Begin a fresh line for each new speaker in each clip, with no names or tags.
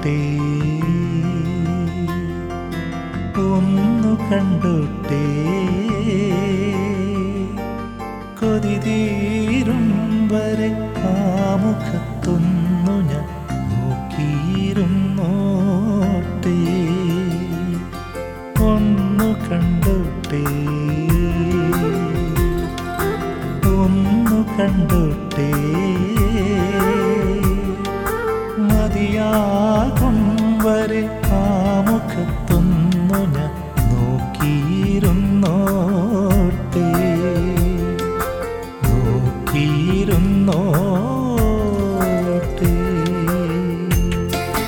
കണ്ടോട്ടെ ഒന്നു കണ്ടോട്ടെ കൊതി തീരും വരെ ആ മുഖത്തൊന്നു ഞാൻ നോക്കിയിരുന്നോട്ടെ ഒന്നു കണ്ടോട്ടെ ഒന്നു കണ്ടോട്ടെ മതിയാകും വരെ ആ മുഖത്തൊന്നു ഞാൻ നോക്കിയിരുന്നോട്ടെ നോക്കിയിരുന്നോട്ടെ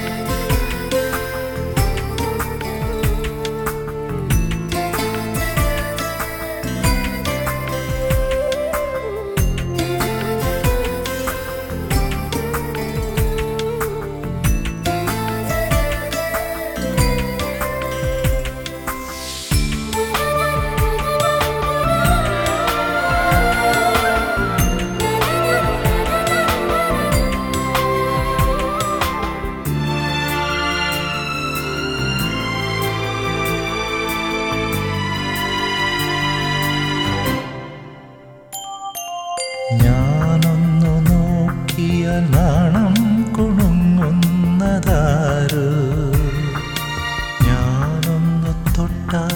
ഞാനൊന്നു നോക്കിയ നാണം കുണുങ്ങുന്നതാരോ ഞാനൊന്നു തൊട്ടാൽ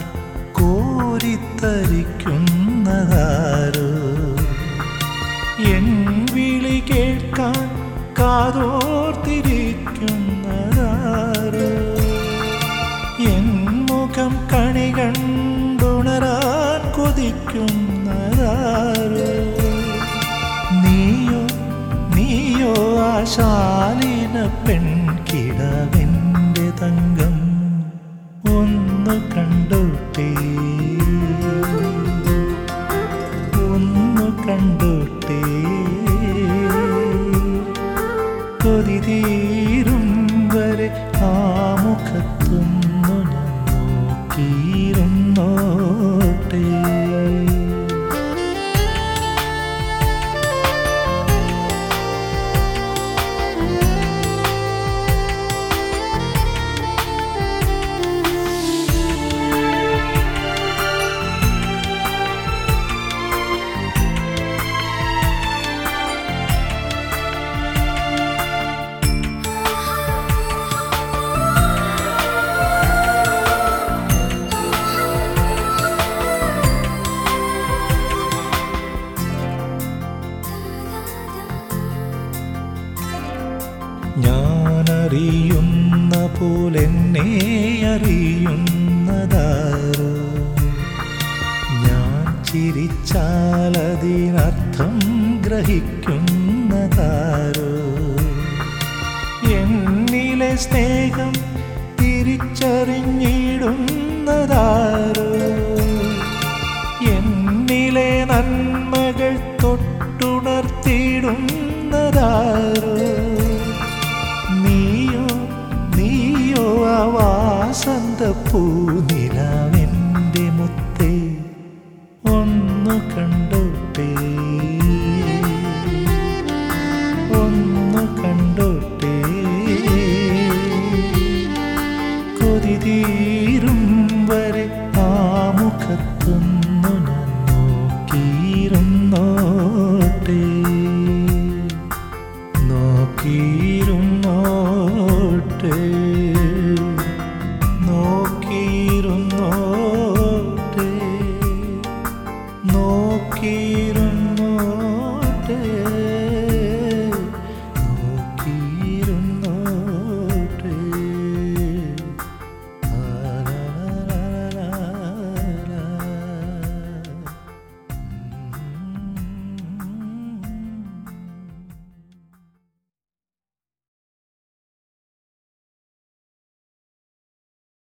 കോരിത്തരിക്കുന്നതാരോ എൻ വിളി കേൾക്കാൻ കാതോർത്തിരിക്കുന്നതാരോ എൻ മുഖം കണി കണ്ടുണരാൻ കൊതിക്കുന്നതാരോ നീയോ നീയോ ആശാലിന പെൺകിടവെൻ്റെ തങ്കം ഒന്ന് കണ്ടോട്ടെ ഒന്ന് കണ്ടോട്ടെ കൊതി തീരും വരെ ആ മുഖത്തൊന്നു ഞാൻ നോക്കിയിരുന്നോട്ടെ ഞാനറിയുന്ന പോലെന്നെ അറിയുന്നതാരോ ഞാൻ ചിരിച്ചാൽ അതിനർത്ഥം ഗ്രഹിക്കുന്നതാരോ എന്നിലെ സ്നേഹം തിരിച്ചറിഞ്ഞിടുന്നതാരോ എന്നിലെ നന്മകൾ തൊട്ടുണർത്തിയിടുന്നതാരോ നീയോ നീയോ ആ വാസന്ത പൂനിലാവെൻ്റെ മുത്തേ ഒന്ന് കണ്ടോട്ടെ ഒന്ന് കണ്ടോട്ടെ കൊതി തീരും വരെ ആ മുഖത്തൊന്നു ഞാൻ നോക്കിയിരുന്നോട്ടെ നോക്കിയിരുന്നോട്ടെ നോക്കിയിരുന്നോട്ടെ നോക്കിയിരുന്നോട്ടെ